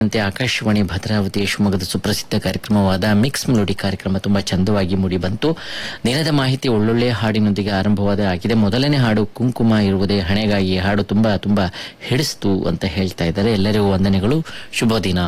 ಅಂತೆ ಆಕಾಶವಾಣಿ ಭದ್ರಾವತಿ ಶಿವಮೊಗ್ಗದ ಸುಪ್ರಸಿದ್ಧ ಕಾರ್ಯಕ್ರಮವಾದ ಮಿಕ್ಸ್ ಮೆಲೋಡಿ ಕಾರ್ಯಕ್ರಮ ತುಂಬಾ ಚಂದವಾಗಿ ಮೂಡಿ ಬಂತು ದಿನದ ಮಾಹಿತಿ ಒಳ್ಳೊಳ್ಳೆ ಹಾಡಿನೊಂದಿಗೆ ಆರಂಭವಾದ ಆಗಿದೆ ಮೊದಲನೇ ಹಾಡು ಕುಂಕುಮ ಇರುವುದೇ ಹಣೆಗಾಗಿ ಹಾಡು ತುಂಬಾ ತುಂಬಾ ಹಿಡಿಸ್ತು ಅಂತ ಹೇಳ್ತಾ ಇದ್ದಾರೆ ಎಲ್ಲರಿಗೂ ವಂದನೆಗಳು ಶುಭ ದಿನ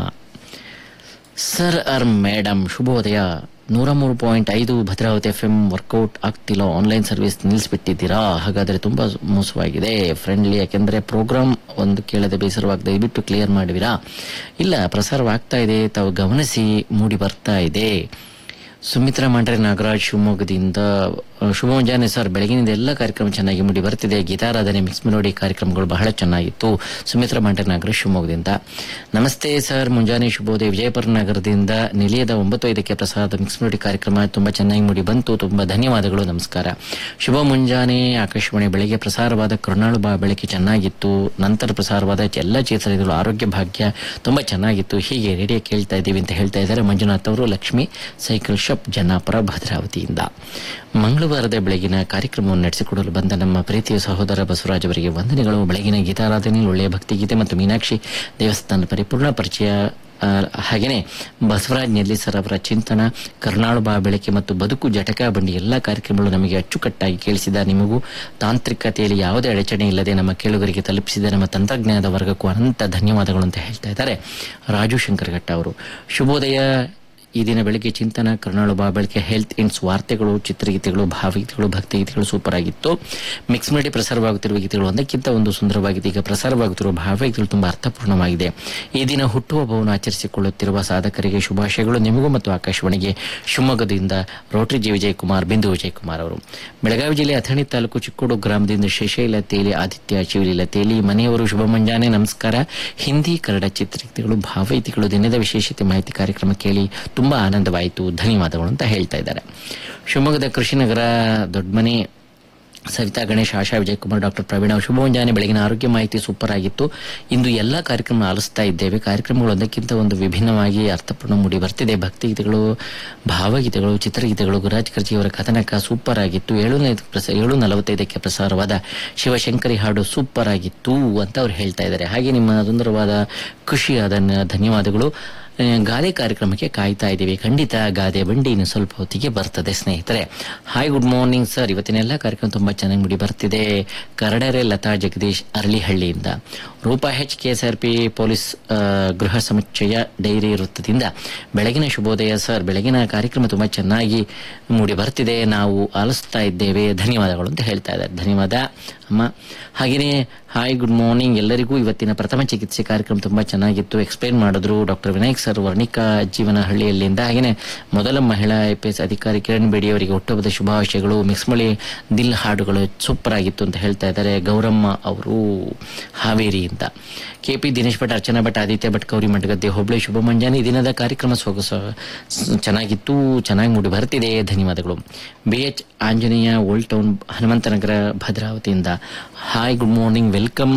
ಸರ್ ಆರ್ ಮೇಡಮ್ ಶುಭೋದಯ ನೂರ ಮೂರು ಪಾಯಿಂಟ್ ಐದು ಭದ್ರಾವತಿ ಎಫ್ ಎಂ ವರ್ಕೌಟ್ ಆಗ್ತಿಲ್ಲ ಆನ್ಲೈನ್ ಸರ್ವಿಸ್ ನಿಲ್ಲಿಸ್ಬಿಟ್ಟಿದ್ದೀರಾ ಹಾಗಾದ್ರೆ ತುಂಬಾ ಮೋಸವಾಗಿದೆ ಫ್ರೆಂಡ್ಲಿ ಯಾಕೆಂದ್ರೆ ಪ್ರೋಗ್ರಾಮ್ ಒಂದು ಕೇಳದೆ ಬೇಸರವಾಗದೆ ದಯವಿಟ್ಟು ಕ್ಲಿಯರ್ ಮಾಡುವಿರಾ ಇಲ್ಲ ಪ್ರಸಾರವಾಗ್ತಾ ಇದೆ ತಾವು ಗಮನಿಸಿ ಮೂಡಿ ಬರ್ತಾ ಇದೆ ಸುಮಿತ್ರಾ ಮಾಂಡ್ರೆ ನಾಗರಾಜ್ ಶಿವಮೊಗ್ಗದಿಂದ ಆ, ಶುಭ ಮುಂಜಾನೆ ಸರ್ ಬೆಳಗಿನಿಂದ ಎಲ್ಲ ಕಾರ್ಯಕ್ರಮ ಚೆನ್ನಾಗಿ ಮೂಡಿ ಬರ್ತಿದೆ ಗೀತಾರಾಧನೆ ಮಿಕ್ಸ್ ಮೆಲೋಡಿ ಕಾರ್ಯಕ್ರಮಗಳು ಬಹಳ ಚೆನ್ನಾಗಿತ್ತು ಸುಮಿತ್ರಾ ಮಾಂಡ್ರೆ ನಾಗರಾಜ್ ಶಿವಮೊಗ್ಗದಿಂದ ನಮಸ್ತೆ ಸರ್ ಮುಂಜಾನೆ ಶುಭೋದಯ ವಿಜಯಪುರ ನಗರದಿಂದ ನಿಲಯದ ಒಂಬತ್ತು ಐದಕ್ಕೆ ಪ್ರಸಾರದ ಮಿಕ್ಸ್ ಮೆಲೋಡಿ ಕಾರ್ಯಕ್ರಮ ತುಂಬಾ ಚೆನ್ನಾಗಿ ಮೂಡಿ ಬಂತು ತುಂಬಾ ಧನ್ಯವಾದಗಳು ನಮಸ್ಕಾರ ಶುಭ ಮುಂಜಾನೆ ಆಕಾಶವಾಣಿ ಬೆಳಿಗ್ಗೆ ಪ್ರಸಾರವಾದ ಕರುಣಾಳು ಬಾ ಬೆಳಗ್ಗೆ ಚೆನ್ನಾಗಿತ್ತು ನಂತರ ಪ್ರಸಾರವಾದ ಎಲ್ಲ ಚೇತನಗಳು ಆರೋಗ್ಯ ಭಾಗ್ಯ ತುಂಬಾ ಚೆನ್ನಾಗಿತ್ತು ಹೀಗೆ ರೇಡಿಯೋ ಕೇಳ್ತಾ ಇದ್ದೀವಿ ಅಂತ ಹೇಳ್ತಾ ಇದ್ದಾರೆ ಮಂಜುನಾಥ್ ಅವರು ಲಕ್ಷ್ಮಿ ಸೈಕಲ್ ಶಾಪ್ ಜನ್ನಾಪುರ ಭದ್ರಾವತಿಯಿಂದ ಮಂಗಳವಾರದ ಬೆಳಗಿನ ಕಾರ್ಯಕ್ರಮವನ್ನು ನಡೆಸಿಕೊಡಲು ಬಂದ ನಮ್ಮ ಪ್ರೀತಿಯ ಸಹೋದರ ಬಸವರಾಜ್ ಅವರಿಗೆ ವಂದನೆಗಳು ಬೆಳಗಿನ ಗೀತಾರಾಧನೆ ಒಳ್ಳೆಯ ಭಕ್ತಿಗೀತೆ ಮತ್ತು ಮೀನಾಕ್ಷಿ ದೇವಸ್ಥಾನದ ಪರಿಪೂರ್ಣ ಪರಿಚಯ ಆ, ಹಾಗೇನೆ ಬಸವರಾಜ್ ನೆಲ್ಲಿ ಸರ್ ಅವರ ಚಿಂತನ ಕರ್ನಾಳು ಬಾ ಬೆಳಕೆ ಮತ್ತು ಬದುಕು ಜಟಕಾ ಬಂಡಿ ಎಲ್ಲ ಕಾರ್ಯಕ್ರಮಗಳು ನಮಗೆ ಅಚ್ಚುಕಟ್ಟಾಗಿ ಕೇಳಿಸಿದ ನಿಮಗೂ ತಾಂತ್ರಿಕತೆಯಲ್ಲಿ ಯಾವುದೇ ಅಡಚಣೆ ಇಲ್ಲದೆ ನಮ್ಮ ಕೇಳುಗರಿಗೆ ತಲುಪಿಸಿದ ನಮ್ಮ ತಂತ್ರಜ್ಞಾನದ ವರ್ಗಕ್ಕೂ ಅನಂತ ಧನ್ಯವಾದಗಳು ಅಂತ ಹೇಳ್ತಾ ಇದ್ದಾರೆ ರಾಜು ಶಂಕರ್ ಘಟ್ಟ ಅವರು ಶುಭೋದಯ ಈ ದಿನ ಬೆಳಗ್ಗೆ ಚಿಂತನ ಕರ್ನಾಳು ಬಾ ಬೆಳಗ್ಗೆ ಹೆಲ್ತ್ ಇಂಡ್ಸ್ ವಾರ್ತೆಗಳು ಚಿತ್ರಗೀತೆಗಳು ಭಾವಗೀತೆಗಳು ಭಕ್ತಿಗೀತೆಗಳು ಸೂಪರ್ ಆಗಿತ್ತು ಮಿಕ್ಸ್ ಮಾಡಿ ಪ್ರಸಾರವಾಗುತ್ತಿರುವ ಗೀತೆಗಳು ಒಂದಕ್ಕಿಂತ ಒಂದು ಸುಂದರವಾಗಿದೆ ಈಗ ಪ್ರಸಾರವಾಗುತ್ತಿರುವ ಭಾವಗೀತೆಗಳು ತುಂಬಾ ಅರ್ಥಪೂರ್ಣವಾಗಿದೆ ಈ ದಿನ ಹುಟ್ಟುಹಬ್ಬವನ್ನು ಆಚರಿಸಿಕೊಳ್ಳುತ್ತಿರುವ ಸಾಧಕರಿಗೆ ಶುಭಾಶಯಗಳು ನಿಮಗೂ ಮತ್ತು ಆಕಾಶವಾಣಿಗೆ ಶಿವಮೊಗ್ಗದಿಂದ ರೋಟರಿ ಜಿ ವಿಜಯಕುಮಾರ್ ಬಿಂದು ವಿಜಯಕುಮಾರ್ ಅವರು ಬೆಳಗಾವಿ ಜಿಲ್ಲೆ ಅಥಣಿ ತಾಲೂಕು ಚಿಕ್ಕೋಡು ಗ್ರಾಮದಿಂದ ಶೇಷೈಲ ತೇಲಿ ಆದಿತ್ಯ ಶಿವಲೀಲ ತೇಲಿ ಮನೆಯವರು ಶುಭ ಮುಂಜಾನೆ ನಮಸ್ಕಾರ ಹಿಂದಿ ಕನ್ನಡ ಚಿತ್ರಗೀತೆಗಳು ಭಾವಗೀತೆಗಳು ದಿನದ ವಿಶೇಷತೆ ಮಾಹಿತಿ ಕಾರ್ಯಕ್ರಮ ಕೇಳಿ ತುಂಬಾ ಆನಂದವಾಯಿತು ಧನ್ಯವಾದಗಳು ಅಂತ ಹೇಳ್ತಾ ಇದ್ದಾರೆ ಶಿವಮೊಗ್ಗದ ಕೃಷಿನಗರ ದೊಡ್ಡಮನೆ ಸವಿತಾ ಗಣೇಶ್ ಆಶಾ ವಿಜಯಕುಮಾರ್ ಡಾಕ್ಟರ್ ಪ್ರವೀಣ ಶುಭ ಮುಂಜಾನೆ ಬೆಳಗಿನ ಆರೋಗ್ಯ ಮಾಹಿತಿ ಸೂಪರ್ ಆಗಿತ್ತು ಇಂದು ಎಲ್ಲ ಕಾರ್ಯಕ್ರಮ ಆಲಿಸ್ತಾ ಇದ್ದೇವೆ ಕಾರ್ಯಕ್ರಮಗಳು ಒಂದಕ್ಕಿಂತ ಒಂದು ವಿಭಿನ್ನವಾಗಿ ಅರ್ಥಪೂರ್ಣ ಮೂಡಿ ಬರ್ತಿದೆ ಭಕ್ತಿಗೀತೆಗಳು ಭಾವಗೀತೆಗಳು ಚಿತ್ರಗೀತೆಗಳು ಗುರಾಜ್ ಕರ್ಜಿ ಅವರ ಕಥನಕ ಸೂಪರ್ ಆಗಿತ್ತು ಏಳು ನೈದು ಪ್ರಸ- ಏಳು ನಲವತ್ತೈದಕ್ಕೆ ಪ್ರಸಾರವಾದ ಶಿವಶಂಕರಿ ಹಾಡು ಸೂಪರ್ ಆಗಿತ್ತು ಅಂತ ಅವ್ರು ಹೇಳ್ತಾ ಇದ್ದಾರೆ ಹಾಗೆ ನಿಮ್ಮ ಸುಂದರವಾದ ಖುಷಿಯಾದ ನ- ಧನ್ಯವಾದಗಳು ಆ, ಗಾದೆ ಕಾರ್ಯಕ್ರಮಕ್ಕೆ ಕಾಯ್ತಾ ಇದ್ದೀವಿ ಖಂಡಿತ ಗಾದೆ ಬಂಡಿ ಇನ್ನು ಸ್ವಲ್ಪ ಹೊತ್ತಿಗೆ ಬರ್ತದೆ ಸ್ನೇಹಿತರೆ ಹಾಯ್ ಗುಡ್ ಮಾರ್ನಿಂಗ್ ಸರ್ ಇವತ್ತಿನ ಎಲ್ಲ ಕಾರ್ಯಕ್ರಮ ತುಂಬಾ ಚೆನ್ನಾಗಿ ಮುಡಿ ಬರ್ತಿದೆ ಕರಡರೆ ಲತಾ ಜಗದೀಶ್ ಅರಳಿಹಳ್ಳಿಯಿಂದ ರೂಪಾ ಹೆಚ್ ಕೆಎಸ್ಆರ್ಪಿ ಪೊಲೀಸ್ ಆ, ಗೃಹ ಸಮುಚ್ಚಯ ಡೈರಿ ವೃತ್ತದಿಂದ ಬೆಳಗಿನ ಶುಭೋದಯ ಸರ್ ಬೆಳಗಿನ ಕಾರ್ಯಕ್ರಮ ತುಂಬಾ ಚೆನ್ನಾಗಿ ಮೂಡಿ ಬರ್ತಿದೆ ನಾವು ಆಲಿಸ್ತಾ ಇದ್ದೇವೆ ಧನ್ಯವಾದಗಳು ಅಂತ ಹೇಳ್ತಾ ಇದ್ದಾರೆ ಧನ್ಯವಾದ ಅಮ್ಮ ಹಾಗೆಯೇ ಹಾಯ್ ಗುಡ್ ಮಾರ್ನಿಂಗ್ ಎಲ್ಲರಿಗೂ ಇವತ್ತಿನ ಪ್ರಥಮ ಚಿಕಿತ್ಸೆ ಕಾರ್ಯಕ್ರಮ ತುಂಬಾ ಚೆನ್ನಾಗಿತ್ತು ಎಕ್ಸ್ಪ್ಲೈನ್ ಮಾಡಿದ್ರು ಡಾಕ್ಟರ್ ವಿನಾಯಕ್ ಸರ್ ವರ್ಣಿಕಾ ಜೀವನ ಹಳ್ಳಿಯಲ್ಲಿಂದ ಹಾಗೆಯೇ ಮೊದಲ ಮಹಿಳಾ ಐಪಿಎಸ್ ಅಧಿಕಾರಿ ಕಿರಣ್ ಬೇಡಿ ಅವರಿಗೆ ಹುಟ್ಟುಹಬ್ಬದ ಶುಭಾಶಯಗಳು ಮಿಕ್ಸ್ಮಳಿ ದಿಲ್ ಹಾಡುಗಳು ಸೂಪರ್ ಆಗಿತ್ತು ಅಂತ ಹೇಳ್ತಾ ಇದ್ದಾರೆ ಗೌರಮ್ಮ ಅವರು ಹಾವೇರಿಯಿಂದ ಕೆಪಿ ದಿನೇಶ್ ಭಟ್ ಅರ್ಚನಾ ಭಟ್ ಆದಿತ್ಯ ಭಟ್ ಗೌರಿ ಮಠಗದ್ದೆ ಹುಬ್ಳಿ ಶುಭ ಮುಂಜಾನೆ ಈ ದಿನದ ಕಾರ್ಯಕ್ರಮ ಸೊಗಸ ಸ- ಚೆನ್ನಾಗಿತ್ತು ಚೆನ್ನಾಗಿ ಮೂಡಿ ಬರ್ತಿದೆ ಧನ್ಯವಾದಗಳು B H Anjaneya old town Hanumanthanagara ಭದ್ರಾವತಿಯಿಂದ hi good morning welcome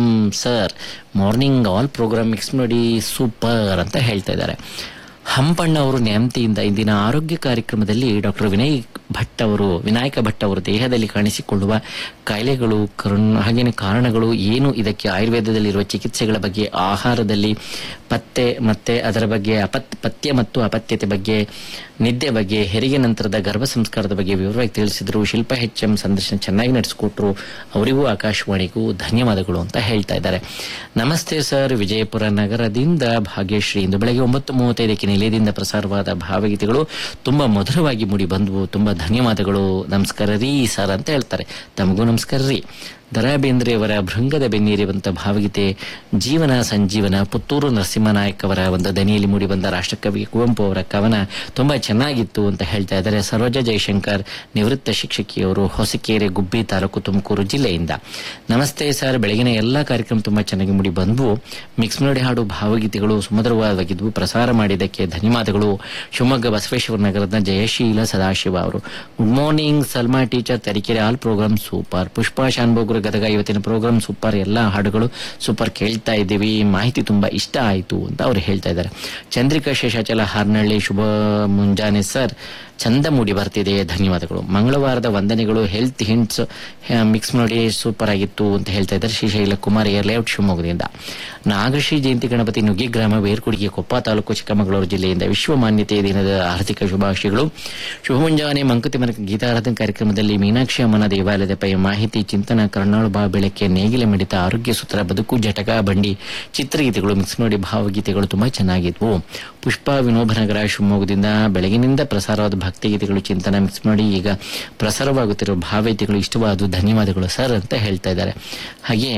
sir morning all program mix ಮಾಡಿ ಸೂಪರ್ ಅಂತ ಹೇಳ್ತಾ ಇದ್ದಾರೆ ಹಂಪಣ್ಣ ಅವರು ನ್ಯಾಮತಿಯಿಂದ ಇಂದಿನ ಆರೋಗ್ಯ ಕಾರ್ಯಕ್ರಮದಲ್ಲಿ ಡಾಕ್ಟರ್ ವಿನಯ್ ಭಟ್ ಅವರು ವಿನಾಯಕ ಭಟ್ ಅವರು ದೇಹದಲ್ಲಿ ಕಾಣಿಸಿಕೊಳ್ಳುವ ಕಾಯಿಲೆಗಳು ಕರುಣ್ ಹಾಗೇನೆ ಕಾರಣಗಳು ಏನು ಇದಕ್ಕೆ ಆಯುರ್ವೇದದಲ್ಲಿರುವ ಚಿಕಿತ್ಸೆಗಳ ಬಗ್ಗೆ ಆಹಾರದಲ್ಲಿ ಪತ್ತೆ ಮತ್ತೆ ಅದರ ಬಗ್ಗೆ ಅಪತ್ ಪಥ್ಯ ಮತ್ತು ಅಪತ್ಯತೆ ಬಗ್ಗೆ ನಿದ್ದೆ ಬಗ್ಗೆ ಹೆರಿಗೆ ನಂತರದ ಗರ್ಭ ಸಂಸ್ಕಾರದ ಬಗ್ಗೆ ವಿವರವಾಗಿ ತಿಳಿಸಿದ್ರು ಶಿಲ್ಪ ಹೆಚ್ ಎಂ ಸಂದರ್ಶನ ಚೆನ್ನಾಗಿ ನಡೆಸಿಕೊಟ್ರು ಅವರಿಗೂ ಆಕಾಶವಾಣಿಗೂ ಧನ್ಯವಾದಗಳು ಅಂತ ಹೇಳ್ತಾ ಇದ್ದಾರೆ ನಮಸ್ತೆ ಸರ್ ವಿಜಯಪುರ ನಗರದಿಂದ ಭಾಗ್ಯಶ್ರೀ ಇಂದು ಬೆಳಗ್ಗೆ ಒಂಬತ್ತು ಮೂವತ್ತೈದಕ್ಕೆ ನಿಲಯದಿಂದ ಪ್ರಸಾರವಾದ ಭಾವಗೀತೆಗಳು ತುಂಬಾ ಮಧುರವಾಗಿ ಮೂಡಿ ಬಂದವು ತುಂಬಾ ಧನ್ಯವಾದಗಳು ನಮಸ್ಕಾರ ರೀ ಸರ್ ಅಂತ ಹೇಳ್ತಾರೆ ತಮಗೂ ನಮಸ್ಕಾರ ರೀ ದರಾ ಬೇಂದ್ರೆ ಅವರ ಭೃಂಗದ ಬೆನ್ನೇರಿರುವಂತಹ ಭಾವಗೀತೆ ಜೀವನ ಸಂಜೀವನ ಪುತ್ತೂರು ನರಸಿಂಹನಾಯಕ್ ಅವರ ಒಂದು ದನಿಯಲ್ಲಿ ಮೂಡಿಬಂದ ರಾಷ್ಟ್ರಕವಿ ಕುವೆಂಪು ಅವರ ಕವನ ತುಂಬಾ ಚೆನ್ನಾಗಿತ್ತು ಅಂತ ಹೇಳ್ತಾ ಇದ್ದಾರೆ ಸರೋಜ ಜಯಶಂಕರ್ ನಿವೃತ್ತ ಶಿಕ್ಷಕಿಯವರು ಹೊಸಕೇರೆ ಗುಬ್ಬಿ ತಾಲೂಕು ತುಮಕೂರು ಜಿಲ್ಲೆಯಿಂದ ನಮಸ್ತೆ ಸರ್ ಬೆಳಗಿನ ಎಲ್ಲಾ ಕಾರ್ಯಕ್ರಮ ತುಂಬಾ ಚೆನ್ನಾಗಿ ಮೂಡಿ ಬಂದವು ಮಿಕ್ಸ್ ಮೆಲೋಡಿ ಹಾಡು ಭಾವಗೀತೆಗಳು ಸುಮಧುರವಾಗಿದ್ವು ಪ್ರಸಾರ ಮಾಡಿದ್ದಕ್ಕೆ ಧನ್ಯವಾದಗಳು ಶಿವಮೊಗ್ಗ ಬಸವೇಶ್ವರ ನಗರದ ಜಯಶೀಲ ಸದಾಶಿವ ಅವರು good morning Salma teacher Tarikere all program super Pushpa ಶಾನ್ಭೋಗ್ರ ಶಿಕಾರಿಪುರ ಗದಗ ಇವತ್ತಿನ ಪ್ರೋಗ್ರಾಮ್ ಸೂಪರ್ ಎಲ್ಲ ಹಾಡುಗಳು ಸೂಪರ್ ಕೇಳ್ತಾ ಇದ್ದೀವಿ ಮಾಹಿತಿ ತುಂಬಾ ಇಷ್ಟ ಆಯಿತು ಅಂತ ಅವ್ರು ಹೇಳ್ತಾ ಇದ್ದಾರೆ ಚಂದ್ರಿಕಾ ಶೇಷಾಚಲ ಹಾರ್ನಹಳ್ಳಿ ಶುಭ ಮುಂಜಾನೆ ಸರ್ ಚಂದ ಮೂಡಿ ಬರ್ತಿದೆ ಧನ್ಯವಾದಗಳು ಮಂಗಳವಾರದ ವಂದನೆಗಳು ಹೆಲ್ತ್ ಹಿಂಟ್ಸ್ ಮಿಕ್ಸ್ ಮಾಡಿ ಸೂಪರ್ ಆಗಿತ್ತು ಅಂತ ಹೇಳ್ತಾ ಇದ್ದಾರೆ ಶ್ರೀಶೈಲ ಕುಮಾರ್ ಲೇಔಟ್ ಶಿವಮೊಗ್ಗದಿಂದ ನಾಗಶ್ರೀ ಜಯಂತಿ ಗಣಪತಿ ನುಗ್ಗಿ ಗ್ರಾಮ ಬೇರ್ಕುಡಿಗೆ ಕೊಪ್ಪ ತಾಲೂಕು ಚಿಕ್ಕಮಗಳೂರು ಜಿಲ್ಲೆಯಿಂದ ವಿಶ್ವ ಮಾನ್ಯತೆ ದಿನದ ಆರ್ಥಿಕ ಶುಭಾಶಯಗಳು ಶುಭ ಮುಂಜಾನೆ ಮಂಕುತಿಮ್ಮನ ಗೀತಾರಾಧನ ಕಾರ್ಯಕ್ರಮದಲ್ಲಿ ಮೀನಾಕ್ಷಿ ಅಮ್ಮನ ದೇವಾಲಯದ ಪೈ ಮಾಹಿತಿ ಚಿಂತನ ಕರ್ನಾಳು ಬಾ ಬೆಳಕ್ಕೆ ನೇಗಿಲೆ ಮಿಡಿತ ಆರೋಗ್ಯ ಸೂತ್ರ ಬದುಕು ಜಟಕ ಬಂಡಿ ಚಿತ್ರಗೀತೆಗಳು ಮಿಕ್ಸ್ ಮಾಡಿ ಭಾವಗೀತೆಗಳು ತುಂಬಾ ಚೆನ್ನಾಗಿದ್ವು ಪುಷ್ಪ ವಿನೋಬನಗರ ಶಿವಮೊಗ್ಗದಿಂದ ಬೆಳಗಿನಿಂದ ಪ್ರಸಾರವಾದ ಭಕ್ತಿಗೀತೆಗಳು ಚಿಂತನ ಮಿಕ್ಸ್ ಮಾಡಿ ಈಗ ಪ್ರಸಾರವಾಗುತ್ತಿರುವ ಭಾವಗೀತೆಗಳು ಇಷ್ಟವಾದ ಧನ್ಯವಾದಗಳು ಸರ್ ಅಂತ ಹೇಳ್ತಾ ಇದ್ದಾರೆ ಹಾಗೆ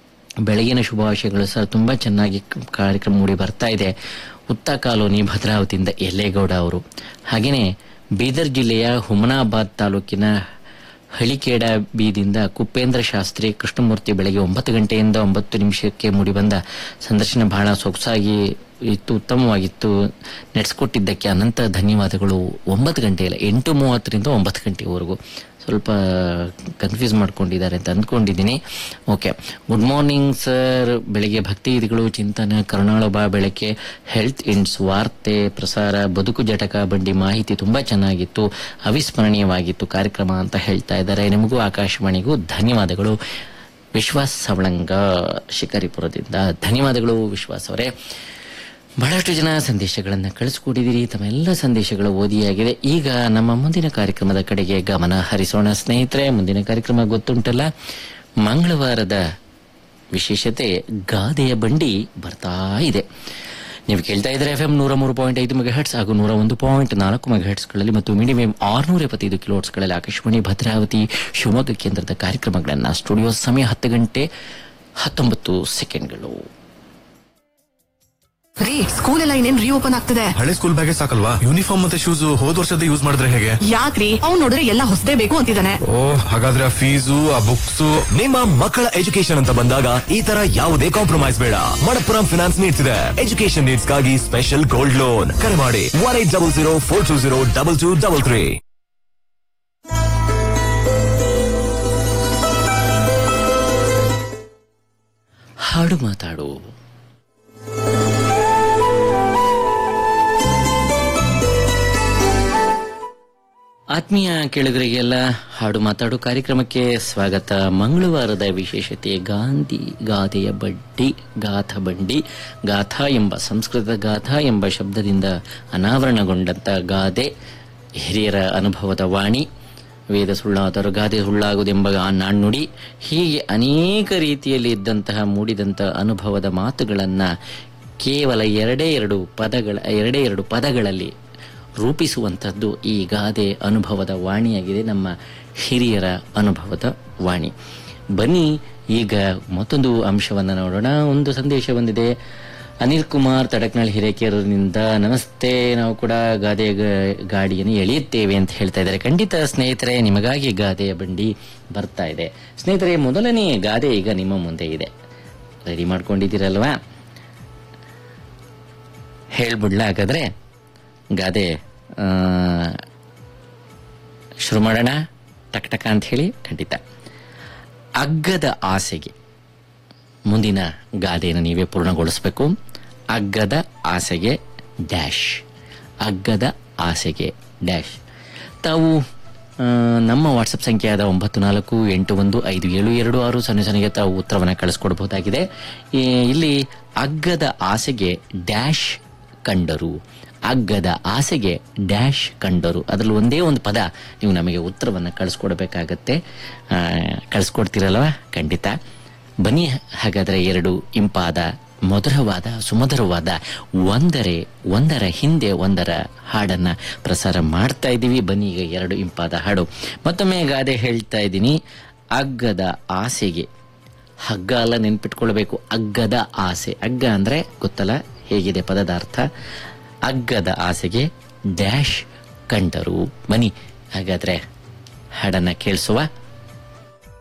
ಬೆಳಗಿನ ಶುಭಾಶಯಗಳು ಸರ್ ತುಂಬಾ ಚೆನ್ನಾಗಿ ಕ- ಕಾರ್ಯಕ್ರಮ ಮೂಡಿ ಬರ್ತಾ ಇದೆ ಉತ್ತಾ ಕಾಲೋನಿ ಭದ್ರಾವತಿಯಿಂದ ಯಲ್ಲೇಗೌಡ ಅವರು ಹಾಗೆಯೇ ಬೀದರ್ ಜಿಲ್ಲೆಯ ಹುಮನಾಬಾದ್ ತಾಲೂಕಿನ ಹಳಿಕೇಡ ಬೀದಿಂದ ಕುಪೇಂದ್ರ ಶಾಸ್ತ್ರಿ ಕೃಷ್ಣಮೂರ್ತಿ ಬೆಳಗ್ಗೆ ಒಂಬತ್ತು ಗಂಟೆಯಿಂದ ಒಂಬತ್ತು ನಿಮಿಷಕ್ಕೆ ಮೂಡಿಬಂದ ಸಂದರ್ಶನ ಬಹಳ ಸೊಗಸಾಗಿ ಇತ್ತು ಉತ್ತಮವಾಗಿತ್ತು ನಡೆಸ್ಕೊಟ್ಟಿದ್ದಕ್ಕೆ ಅನಂತ ಧನ್ಯವಾದಗಳು ಒಂಬತ್ತು ಗಂಟೆಯಲ್ಲ ಎಂಟು ಮೂವತ್ತರಿಂದ ಒಂಬತ್ತು ಗಂಟೆವರೆಗೂ ಸ್ವಲ್ಪ ಕನ್ಫ್ಯೂಸ್ ಮಾಡ್ಕೊಂಡಿದ್ದಾರೆ ಅಂತ ಅಂದ್ಕೊಂಡಿದ್ದೀನಿ ಓಕೆ ಗುಡ್ ಮಾರ್ನಿಂಗ್ ಸರ್ ಬೆಳಿಗ್ಗೆ ಭಕ್ತಿಗೀತೆಗಳು ಚಿಂತನ ಕರುಣಾಳಬ ಬೆಳಗ್ಗೆ ಹೆಲ್ತ್ ಇಂಡ್ಸ್ ವಾರ್ತೆ ಪ್ರಸಾರ ಬದುಕು ಜಟಕ ಬಂಡಿ ಮಾಹಿತಿ ತುಂಬಾ ಚೆನ್ನಾಗಿತ್ತು ಅವಿಸ್ಮರಣೀಯವಾಗಿತ್ತು ಕಾರ್ಯಕ್ರಮ ಅಂತ ಹೇಳ್ತಾ ಇದ್ದಾರೆ ನಿಮಗೂ ಆಕಾಶವಾಣಿಗೂ ಧನ್ಯವಾದಗಳು ವಿಶ್ವಾಸ್ ಸವಳಂಗ ಶಿಕಾರಿಪುರದಿಂದ ಧನ್ಯವಾದಗಳು ವಿಶ್ವಾಸ್ ಅವರೇ ಬಹಳಷ್ಟು ಜನ ಸಂದೇಶಗಳನ್ನು ಕಳಿಸ್ಕೊಟ್ಟಿದ್ದೀರಿ ತಮ್ಮೆಲ್ಲ ಸಂದೇಶಗಳು ಓದಿಯಾಗಿದೆ ಈಗ ನಮ್ಮ ಮುಂದಿನ ಕಾರ್ಯಕ್ರಮದ ಕಡೆಗೆ ಗಮನ ಹರಿಸೋಣ ಸ್ನೇಹಿತರೆ ಮುಂದಿನ ಕಾರ್ಯಕ್ರಮ ಗೊತ್ತುಂಟಲ್ಲ ಮಂಗಳವಾರದ ವಿಶೇಷತೆ ಗಾದೆಯ ಬಂಡಿ ಬರ್ತಾ ಇದೆ ನೀವು ಕೇಳ್ತಾ ಇದ್ರೆ ಎಫ್ ಎಂ ನೂರ ಮೂರು ಪಾಯಿಂಟ್ ಐದು ಮೆಗಾ ಹೆಟ್ಸ್ ಹಾಗೂ ನೂರ ಒಂದು ಪಾಯಿಂಟ್ ನಾಲ್ಕು ಮೆಗಾ ಹೆಟ್ಸ್ಗಳಲ್ಲಿ ಮತ್ತು ಮೀಡಿಯಂ ಎಂ ಆರುನೂರ ಎಪ್ಪತ್ತೈದು ಕಿಲೋಟ್ಸ್ಗಳಲ್ಲಿ ಆಕಾಶವಾಣಿ ಭದ್ರಾವತಿ ಶಿವಮೊಗ್ಗ ಕೇಂದ್ರದ ಕಾರ್ಯಕ್ರಮಗಳನ್ನು ಸ್ಟುಡಿಯೋ ಸಮಯ ಹತ್ತು ಗಂಟೆ ಹತ್ತೊಂಬತ್ತು ಸೆಕೆಂಡ್ಗಳು ರೀ ಸ್ಕೂಲ್ ಎಲ್ಲ ಇನ್ನೇನ್ ರೀಓಪನ್ ಆಗ್ತಿದೆ ಹಳೆ ಸ್ಕೂಲ್ ಬ್ಯಾಗೇ ಸಾಕಲ್ವಾ ಯೂನಿಫಾರ್ಮ್ ಮತ್ತೆ ಶೂಸ್ ಹೋದ್ ವರ್ಷದ ಯೂಸ್ ಮಾಡಿದ್ರೆ ಹೇಗೆ ಯಾಕ್ರಿ ಅವ್ನ್ ನೋಡಿದ್ರೆ ಎಲ್ಲ ಹೊಸದೇ ಬೇಕು ಅಂತಿದ್ದಾನೆ ಓ ಹಾಗಾದ್ರೆ ಆ ಫೀಸು ಆ ಬುಕ್ಸ್ ನಿಮ್ಮ ಮಕ್ಕಳ ಎಜುಕೇಶನ್ ಅಂತ ಬಂದಾಗ ಈ ತರ ಯಾವುದೇ ಕಾಂಪ್ರಮೈಸ್ ಬೇಡ ಮಣಪ್ಪುರಂ ಫಿನಾನ್ಸ್ ನೀಡ್ಸ್ ಇದೆ ಎಜುಕೇಶನ್ ನೀಡ್ಸ್ ಗಾಗಿ ಸ್ಪೆಷಲ್ ಗೋಲ್ಡ್ ಲೋನ್ ಕರೆ ಮಾಡಿ one eight double zero four two zero double two double three ಹಾಡು ಮಾತಾಡು ಆತ್ಮೀಯ ಕೇಳುಗರಿಗೆಲ್ಲ ಹಾಡು ಮಾತಾಡು ಕಾರ್ಯಕ್ರಮಕ್ಕೆ ಸ್ವಾಗತ ಮಂಗಳವಾರದ ವಿಶೇಷತೆ ಗಾಂಧಿ ಗಾದೆಯ ಬಡ್ಡಿ ಗಾಥ ಬಂಡಿ ಗಾಥಾ ಎಂಬ ಸಂಸ್ಕೃತ ಗಾಥಾ ಎಂಬ ಶಬ್ದದಿಂದ ಅನಾವರಣಗೊಂಡಂತ ಗಾದೆ ಹಿರಿಯರ ಅನುಭವದ ವಾಣಿ ವೇದ ಸುಳ್ಳಾದರೂ ಗಾದೆ ಸುಳ್ಳಾಗುವುದೆಂಬ ಆ ನಾಣ್ಣುಡಿ ಹೀಗೆ ಅನೇಕ ರೀತಿಯಲ್ಲಿ ಇದ್ದಂತಹ ಮೂಡಿದಂತಹ ಅನುಭವದ ಮಾತುಗಳನ್ನ ಕೇವಲ ಎರಡೇ ಎರಡು ಪದಗಳ ಎರಡೇ ಎರಡು ಪದಗಳಲ್ಲಿ ರೂಪಿಸುವಂಥದ್ದು ಈ ಗಾದೆ ಅನುಭವದ ವಾಣಿಯಾಗಿದೆ ನಮ್ಮ ಹಿರಿಯರ ಅನುಭವದ ವಾಣಿ ಬನ್ನಿ ಈಗ ಮತ್ತೊಂದು ಅಂಶವನ್ನು ನೋಡೋಣ ಒಂದು ಸಂದೇಶ ಬಂದಿದೆ ಅನಿಲ್ ಕುಮಾರ್ ತಡಕ್ನಾಳ್ ಹಿರೇಕೆರೂರಿನಿಂದ ನಮಸ್ತೆ ನಾವು ಕೂಡ ಗಾದೆ ಗ- ಗಾಡಿಯನ್ನು ಎಳೆಯುತ್ತೇವೆ ಅಂತ ಹೇಳ್ತಾ ಇದ್ದಾರೆ ಖಂಡಿತ ಸ್ನೇಹಿತರೆ ನಿಮಗಾಗಿ ಗಾದೆಯ ಬಂಡಿ ಬರ್ತಾ ಇದೆ ಸ್ನೇಹಿತರೆ ಮೊದಲನೇ ಗಾದೆ ಈಗ ನಿಮ್ಮ ಮುಂದೆ ಇದೆ ರೆಡಿ ಮಾಡ್ಕೊಂಡಿದ್ದೀರಲ್ವಾ ಹೇಳ್ಬಿಡ್ಲ ಹಾಗಾದ್ರೆ ಗಾದೆ ಆ, ಶುರು ಮಾಡೋಣ ಟಕ್ ಟಕ ಅಂತ ಹೇಳಿ ಖಂಡಿತ ಅಗ್ಗದ ಆಸೆಗೆ ಮುಂದಿನ ಗಾದೆಯನ್ನು ನೀವೇ ಪೂರ್ಣಗೊಳಿಸಬೇಕು ಅಗ್ಗದ ಆಸೆಗೆ ಡ್ಯಾಶ್ ಅಗ್ಗದ ಆಸೆಗೆ ಡ್ಯಾಶ್ ತಾವು ಆ, ನಮ್ಮ ವಾಟ್ಸಪ್ ಸಂಖ್ಯೆಯಾದ ಒಂಬತ್ತು ನಾಲ್ಕು ಎಂಟು ಒಂದು ಐದು ಏಳು ಎರಡು ಆರು ಸೊನ್ನೆ ಸೊನ್ನೆಗೆ ತಾವು ಉತ್ತರವನ್ನು ಕಳಿಸ್ಕೊಡ್ಬಹುದಾಗಿದೆ ಈ- ಇಲ್ಲಿ ಅಗ್ಗದ ಆಸೆಗೆ ಡ್ಯಾಶ್ ಕಂಡರು ಅಗ್ಗದ ಆಸೆಗೆ ಡ್ಯಾಶ್ ಕಂಡರು ಅದರಲ್ಲಿ ಒಂದೇ ಒಂದು ಪದ ನೀವು ನಮಗೆ ಉತ್ತರವನ್ನು ಕಳಿಸ್ಕೊಡ್ಬೇಕಾಗತ್ತೆ ಆ, ಕಳಿಸ್ಕೊಡ್ತೀರಲ್ವಾ ಖಂಡಿತ ಬನ್ನಿ ಹಾಗಾದರೆ ಎರಡು ಇಂಪಾದ ಮಧುರವಾದ ಸುಮಧುರವಾದ ಒಂದರೆ ಒಂದರ ಹಿಂದೆ ಒಂದರ ಹಾಡನ್ನ ಪ್ರಸಾರ ಮಾಡ್ತಾ ಇದ್ದೀವಿ ಬನ್ನಿ ಈಗ ಎರಡು ಇಂಪಾದ ಹಾಡು ಮತ್ತೊಮ್ಮೆ ಗಾದೆ ಹೇಳ್ತಾ ಇದ್ದೀನಿ ಅಗ್ಗದ ಆಸೆಗೆ ಹಗ್ಗ ಅಲ್ಲ ನೆನ್ಪಿಟ್ಕೊಳ್ಬೇಕು ಅಗ್ಗದ ಆಸೆ ಅಗ್ಗ ಅಂದ್ರೆ ಗೊತ್ತಲ್ಲ ಹೇಗಿದೆ ಪದದ ಅರ್ಥ ಅಗ್ಗದ ಆಸೆಗೆ ಡ್ಯಾಶ್ ಕಂಡರು ಬನ್ನಿ ಹಾಗಾದ್ರೆ ಹಾಡನ್ನ ಕೇಳಿಸುವ